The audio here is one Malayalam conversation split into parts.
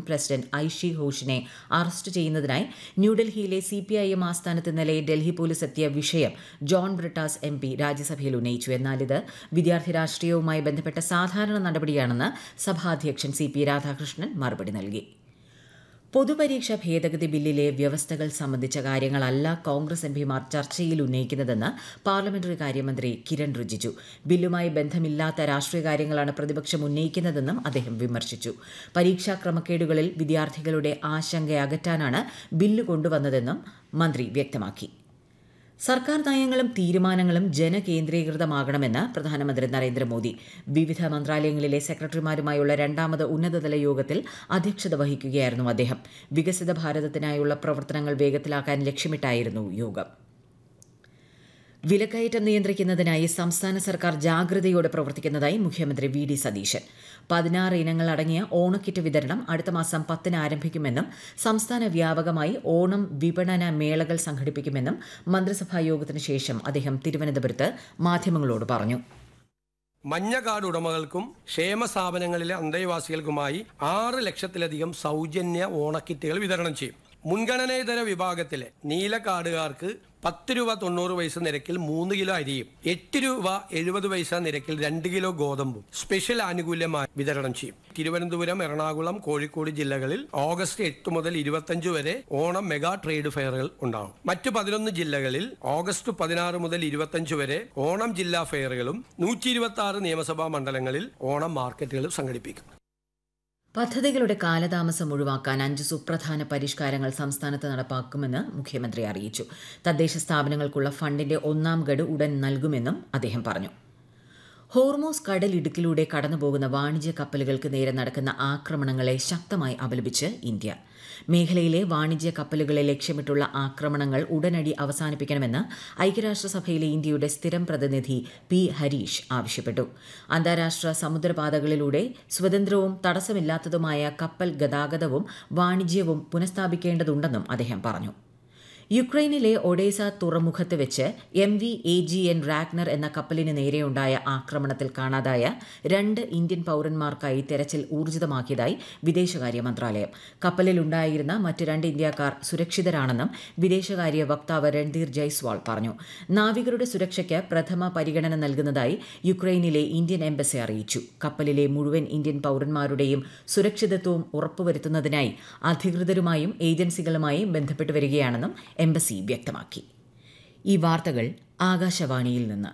പ്രസിഡന്റ് ഐഷി ഘോഷിനെ അറസ്റ്റ് ചെയ്യുന്നതിനായി ന്യൂഡൽഹിയിലെ സി പി ഐ എം ആസ്ഥാനത്ത് ഇന്നലെ ഡൽഹി പോലീസ് എത്തിയ വിഷയം ജോൺ ബ്രിട്ടാസ് എം പി രാജ്യസഭയിൽ ഉന്നയിച്ചു എന്നാൽ ഇത് വിദ്യാർത്ഥി രാഷ്ട്രീയവുമായി ബന്ധപ്പെട്ട സാധാരണ നടപടിയാണെന്ന് സഭാധ്യക്ഷൻ സി പി രാധാകൃഷ്ണൻ മറുപടി നൽകി പൊതുപരീക്ഷ ഭേദഗതി ബില്ലിലെ വ്യവസ്ഥകൾ സംബന്ധിച്ച കാര്യങ്ങളല്ല കോൺഗ്രസ് എംപിമാർ ചർച്ചയിൽ ഉന്നയിക്കുന്നതെന്ന് പാർലമെന്ററി കാര്യമന്ത്രി കിരൺ റിജിജു ബില്ലുമായി ബന്ധമില്ലാത്ത രാഷ്ട്രീയ കാര്യങ്ങളാണ് പ്രതിപക്ഷം ഉന്നയിക്കുന്നതെന്നും അദ്ദേഹം വിമർശിച്ചു പരീക്ഷാ ക്രമക്കേടുകളിൽ വിദ്യാർത്ഥികളുടെ ആശങ്ക അകറ്റാനാണ് ബില്ല് കൊണ്ടുവന്നതെന്നും മന്ത്രി വ്യക്തമാക്കി സർക്കാർ നയങ്ങളും തീരുമാനങ്ങളും ജനകേന്ദ്രീകൃതമാകണമെന്ന് പ്രധാനമന്ത്രി നരേന്ദ്രമോദി വിവിധ മന്ത്രാലയങ്ങളിലെ സെക്രട്ടറിമാരുമായുള്ള രണ്ടാമത് ഉന്നതതല യോഗത്തിൽ അധ്യക്ഷത വഹിക്കുകയായിരുന്നു അദ്ദേഹം വികസിത ഭാരതത്തിനായുള്ള പ്രവർത്തനങ്ങൾ വേഗത്തിലാക്കാൻ ലക്ഷ്യമിട്ടായിരുന്നു യോഗം വിലക്കയറ്റം നിയന്ത്രിക്കുന്നതിനായി സംസ്ഥാന സർക്കാർ ജാഗ്രതയോടെ പ്രവർത്തിക്കുന്നതായി മുഖ്യമന്ത്രി വി ഡി സതീശൻ പതിനാറ് ഇനങ്ങൾ അടങ്ങിയ ഓണക്കിറ്റ് വിതരണം അടുത്ത മാസം പത്തിന് ആരംഭിക്കുമെന്നും സംസ്ഥാന വ്യാപകമായി ഓണം വിപണന മേളകൾ സംഘടിപ്പിക്കുമെന്നും മന്ത്രിസഭാ യോഗത്തിന് ശേഷം അദ്ദേഹം തിരുവനന്തപുരത്ത് മാധ്യമങ്ങളോട് പറഞ്ഞു മഞ്ഞ കാർഡ് ഉടമകൾക്കും ക്ഷേമ സ്ഥാപനങ്ങളിലെ അന്തേവാസികൾക്കുമായി ആറ് ലക്ഷത്തിലധികം സൗജന്യ ഓണക്കിറ്റുകൾ വിതരണം ചെയ്യും മുൻഗണനേതര വിഭാഗത്തിലെ നീല കാർഡുകാർക്ക് പത്ത് രൂപ തൊണ്ണൂറ് പൈസ നിരക്കിൽ മൂന്ന് കിലോ അരിയും എട്ട് രൂപ എഴുപത് പൈസ നിരക്കിൽ രണ്ട് കിലോ ഗോതമ്പും സ്പെഷ്യൽ ആനുകൂല്യമായി വിതരണം ചെയ്യും തിരുവനന്തപുരം എറണാകുളം കോഴിക്കോട് ജില്ലകളിൽ ഓഗസ്റ്റ് എട്ട് മുതൽ ഇരുപത്തഞ്ച് വരെ ഓണം മെഗാ ട്രേഡ് ഫെയറുകൾ ഉണ്ടാവും മറ്റു പതിനൊന്ന് ജില്ലകളിൽ ഓഗസ്റ്റ് പതിനാറ് മുതൽ ഇരുപത്തഞ്ച് വരെ ഓണം ജില്ലാ ഫെയറുകളും നൂറ്റി ഇരുപത്തി ആറ് നിയമസഭാ മണ്ഡലങ്ങളിൽ ഓണം മാർക്കറ്റുകളും സംഘടിപ്പിക്കും പദ്ധതികളുടെ കാലതാമസം ഒഴിവാക്കാൻ അഞ്ച് സുപ്രധാന പരിഷ്കാരങ്ങൾ സംസ്ഥാനത്ത് നടപ്പാക്കുമെന്ന് മുഖ്യമന്ത്രി അറിയിച്ചു തദ്ദേശ സ്ഥാപനങ്ങൾക്കുള്ള ഫണ്ടിന്റെ ഒന്നാം ഗഡു ഉടൻ നൽകുമെന്നും അദ്ദേഹം പറഞ്ഞു ഹോർമോസ് കടലിടുക്കിലൂടെ കടന്നുപോകുന്ന വാണിജ്യ കപ്പലുകൾക്ക് നേരെ നടക്കുന്ന ആക്രമണങ്ങളെ ശക്തമായി അപലപിച്ച് ഇന്ത്യ മേഖലയിലെ വാണിജ്യ കപ്പലുകളെ ലക്ഷ്യമിട്ടുള്ള ആക്രമണങ്ങൾ ഉടനടി അവസാനിപ്പിക്കണമെന്ന് ഐക്യരാഷ്ട്രസഭയിലെ ഇന്ത്യയുടെ സ്ഥിരം പ്രതിനിധി പി ഹരീഷ് ആവശ്യപ്പെട്ടു അന്താരാഷ്ട്ര സമുദ്രപാതകളിലൂടെ സ്വതന്ത്രവും തടസ്സമില്ലാത്തതുമായ കപ്പൽ ഗതാഗതവും വാണിജ്യവും പുനഃസ്ഥാപിക്കേണ്ടതുണ്ടെന്നും അദ്ദേഹം പറഞ്ഞു യുക്രൈനിലെ ഒഡേസ തുറമുഖത്ത് വെച്ച് M V A G N Ragnar എന്ന കപ്പലിന് നേരെയുണ്ടായ ആക്രമണത്തിൽ കാണാതായ രണ്ട് ഇന്ത്യൻ പൌരന്മാർക്കായി തെരച്ചിൽ ഊർജിതമാക്കിയതായി വിദേശകാര്യ മന്ത്രാലയം കപ്പലിലുണ്ടായിരുന്ന മറ്റ് രണ്ട് ഇന്ത്യക്കാർ സുരക്ഷിതരാണെന്നും വിദേശകാര്യ വക്താവ് രൺധീർ ജയ്സ്വാൾ പറഞ്ഞു നാവികരുടെ സുരക്ഷയ്ക്ക് പ്രഥമ പരിഗണന നൽകുന്നതായി യുക്രൈനിലെ ഇന്ത്യൻ എംബസി അറിയിച്ചു കപ്പലിലെ മുഴുവൻ ഇന്ത്യൻ പൌരന്മാരുടെയും സുരക്ഷിതത്വവും ഉറപ്പുവരുത്തുന്നതിനായി അധികൃതരുമായും ഏജൻസികളുമായും ബന്ധപ്പെട്ടു വരികയാണെന്നും എംബസി വ്യക്തമാക്കി ഈ വാർത്തകൾ ആകാശവാണിയിൽ നിന്ന്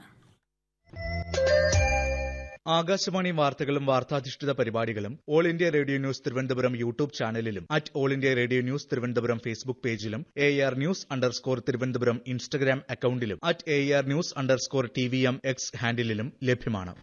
ആകാശവാണി വാർത്തകളും വാർത്താധിഷ്ഠിത പരിപാടികളും all India radio news Thiruvananthapuram YouTube ചാനലിലും at all India radio news Thiruvananthapuram Facebook പേജിലും A R news underscore Thiruvananthapuram Instagram അക്കൌണ്ടിലും at A R news underscore T V M X ഹാൻഡിലും ലഭ്യമാണ്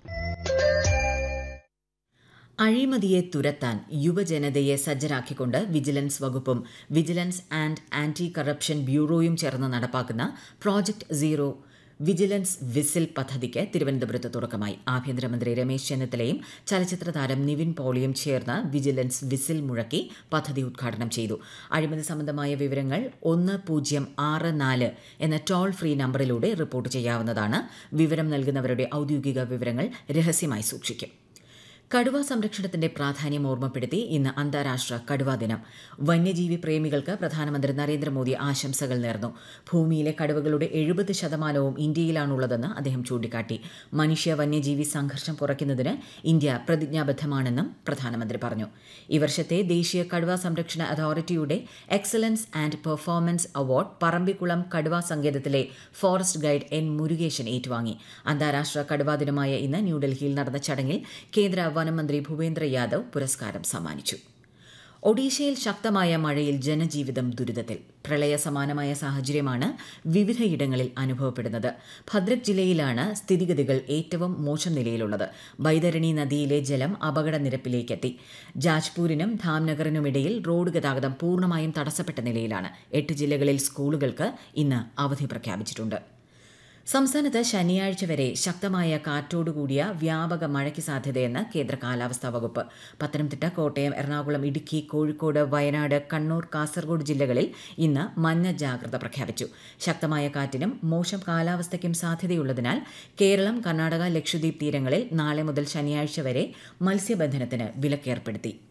അഴിമതിയെ തുരത്താൻ യുവജനതയെ സജ്ജരാക്കിക്കൊണ്ട് വിജിലൻസ് വകുപ്പും വിജിലൻസ് ആൻഡ് ആന്റി കറപ്ഷൻ ബ്യൂറോയും ചേർന്ന് നടപ്പാക്കുന്ന പ്രോജക്ട് സീറോ വിജിലൻസ് വിസിൽ പദ്ധതിക്ക് തിരുവനന്തപുരത്ത് തുടക്കമായി ആഭ്യന്തരമന്ത്രി രമേശ് ചെന്നിത്തലയും ചലച്ചിത്ര താരം നിവിൻ പോളിയും ചേർന്ന് വിജിലൻസ് വിസിൽ മുഴക്കി പദ്ധതി ഉദ്ഘാടനം ചെയ്തു അഴിമതി സംബന്ധമായ വിവരങ്ങൾ ഒന്ന് പൂജ്യം ആറ് നാല് എന്ന ടോൾ ഫ്രീ നമ്പറിലൂടെ റിപ്പോർട്ട് ചെയ്യാവുന്നതാണ് വിവരം നൽകുന്നവരുടെ ഔദ്യോഗിക വിവരങ്ങൾ രഹസ്യമായി സൂക്ഷിക്കും കടുവ സംരക്ഷണത്തിന്റെ പ്രാധാന്യം ഓർമ്മപ്പെടുത്തി ഇന്ന് അന്താരാഷ്ട്ര കടുവാ ദിനം വന്യജീവി പ്രേമികൾക്ക് പ്രധാനമന്ത്രി നരേന്ദ്രമോദി ആശംസകൾ നേർന്നു ഭൂമിയിലെ കടുവകളുടെ എഴുപത് ശതമാനവും ഇന്ത്യയിലാണുള്ളതെന്ന് അദ്ദേഹം ചൂണ്ടിക്കാട്ടി മനുഷ്യ വന്യജീവി സംഘർഷം കുറയ്ക്കുന്നതിന് ഇന്ത്യ പ്രതിജ്ഞാബദ്ധമാണെന്നും പ്രധാനമന്ത്രി പറഞ്ഞു ഈ വർഷത്തെ ദേശീയ കടുവ സംരക്ഷണ അതോറിറ്റിയുടെ excellence and performance award Parambikulam കടുവ സങ്കേതത്തിലെ ഫോറസ്റ്റ് ഗൈഡ് എൻ മുരുകേശൻ ഏറ്റുവാങ്ങി അന്താരാഷ്ട്ര കടുവാ ദിനമായ ഇന്ന് ന്യൂഡൽഹിയിൽ നടന്ന ചടങ്ങിൽ കേന്ദ്ര വനമന്ത്രി ഭൂപേന്ദ്ര യാദവ് പുരസ്കാരം സമ്മാനിച്ചു ഒഡീഷയിൽ ശക്തമായ മഴയിൽ ജനജീവിതം ദുരിതത്തിൽ പ്രളയ സമാനമായ സാഹചര്യമാണ് വിവിധയിടങ്ങളിൽ അനുഭവപ്പെടുന്നത് ഭദ്രക് ജില്ലയിലാണ് സ്ഥിതിഗതികൾ ഏറ്റവും മോശം നിലയിലുള്ളത് ബൈതരണി നദിയിലെ ജലം അപകട നിരപ്പിലേക്കെത്തി ജാജ്പൂരിനും ധാംനഗറിനുമിടയിൽ റോഡ് ഗതാഗതം പൂർണ്ണമായും തടസ്സപ്പെട്ട നിലയിലാണ് എട്ട് ജില്ലകളിൽ സ്കൂളുകൾക്ക് ഇന്ന് അവധി പ്രഖ്യാപിച്ചിട്ടുണ്ട് സംസ്ഥാനത്ത് ശനിയാഴ്ച വരെ ശക്തമായ കാറ്റോടുകൂടിയ വ്യാപക മഴയ്ക്ക് സാധ്യതയെന്ന് കേന്ദ്ര കാലാവസ്ഥാ വകുപ്പ് പത്തനംതിട്ട കോട്ടയം എറണാകുളം ഇടുക്കി കോഴിക്കോട് വയനാട് കണ്ണൂർ കാസർഗോഡ് ജില്ലകളിൽ ഇന്ന് മഞ്ഞ ജാഗ്രത പ്രഖ്യാപിച്ചു ശക്തമായ കാറ്റിനും മോശം കാലാവസ്ഥയ്ക്കും സാധ്യതയുള്ളതിനാൽ കേരളം കർണാടക ലക്ഷദ്വീപ് തീരങ്ങളിൽ നാളെ മുതൽ ശനിയാഴ്ച വരെ മത്സ്യബന്ധനത്തിന് വിലക്കേർപ്പെടുത്തി